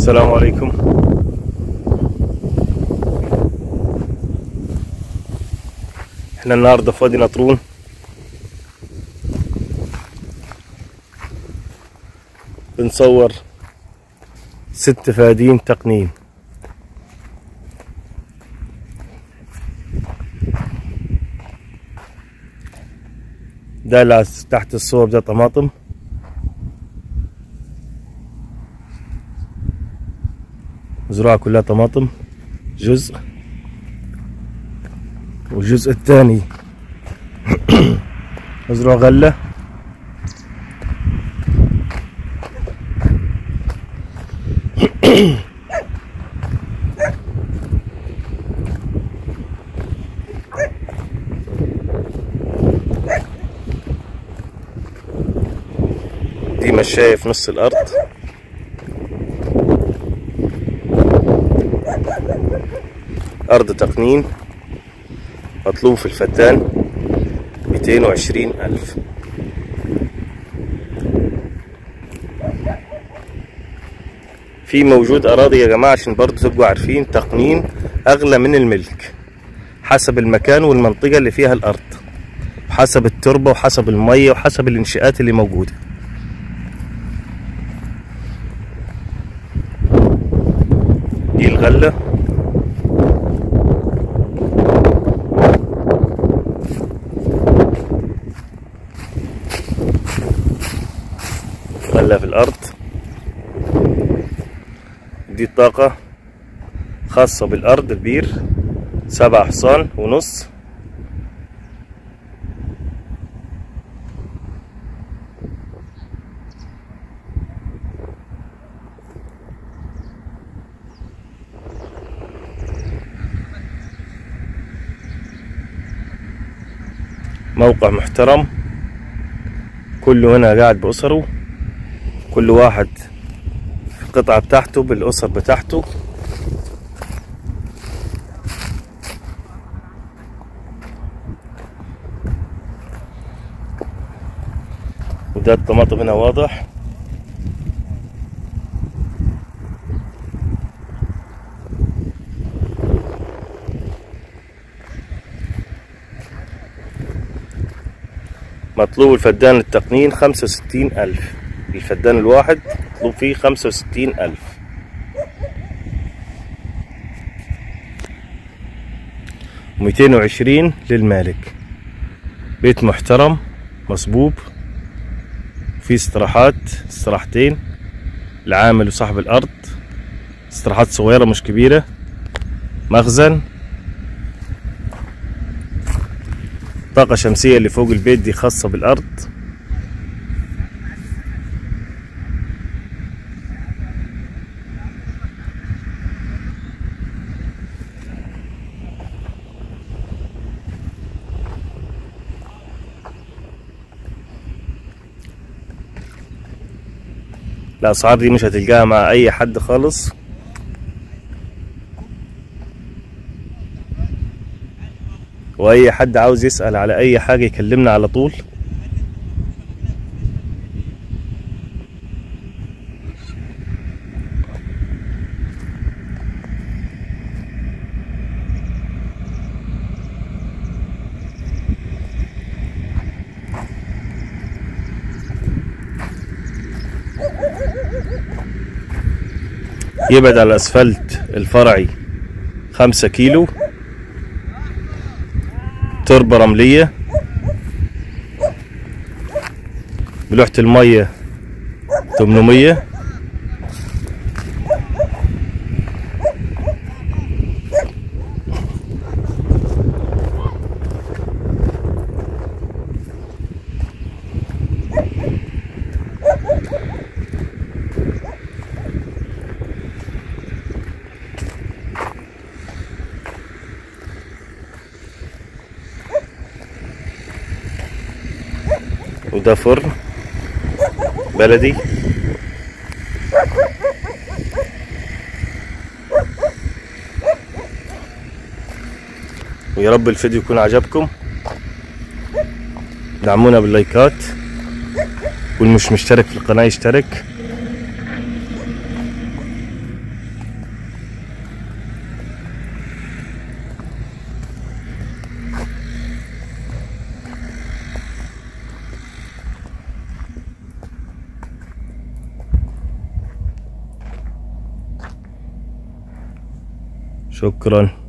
السلام عليكم احنا النهارده في وادي نطرون بنصور ست فادين تقنين ده اللي تحت الصور ده طماطم مزروعة كلها طماطم جزء والجزء الثاني مزروع غلة دي مشاية في نص الأرض أرض تقنين مطلوب في الفتان ميتين وعشرين ألف في موجود أراضي يا جماعة عشان برضو تبقوا عارفين تقنين أغلى من الملك حسب المكان والمنطقة اللي فيها الأرض حسب التربة وحسب المية وحسب الإنشاءات اللي موجودة دي الغلة غلة في الأرض دي الطاقة خاصة بالأرض البير سبع حصان ونص موقع محترم كله هنا قاعد بأسره كل واحد في القطعة بتاعته بالأسر بتاعته وده الطماطم هنا واضح مطلوب الفدان التقنين خمسة وستين ألف الفدان الواحد مطلوب فيه خمسة وستين ألف وميتين وعشرين للمالك بيت محترم مصبوب في استراحات استراحتين العامل وصاحب الأرض استراحات صغيرة مش كبيرة مخزن طاقة شمسية اللي فوق البيت دي خاصة بالأرض الأسعار دي مش هتلقاها مع أي حد خالص وأي حد عاوز يسأل على أي حاجة يكلمنا على طول يبعد على الأسفلت الفرعي خمسة كيلو تربة رملية بلوحة المية تمنمية وده فرن بلدي ويا رب الفيديو يكون عجبكم دعمونا باللايكات واللي مش مشترك في القناة يشترك شكرا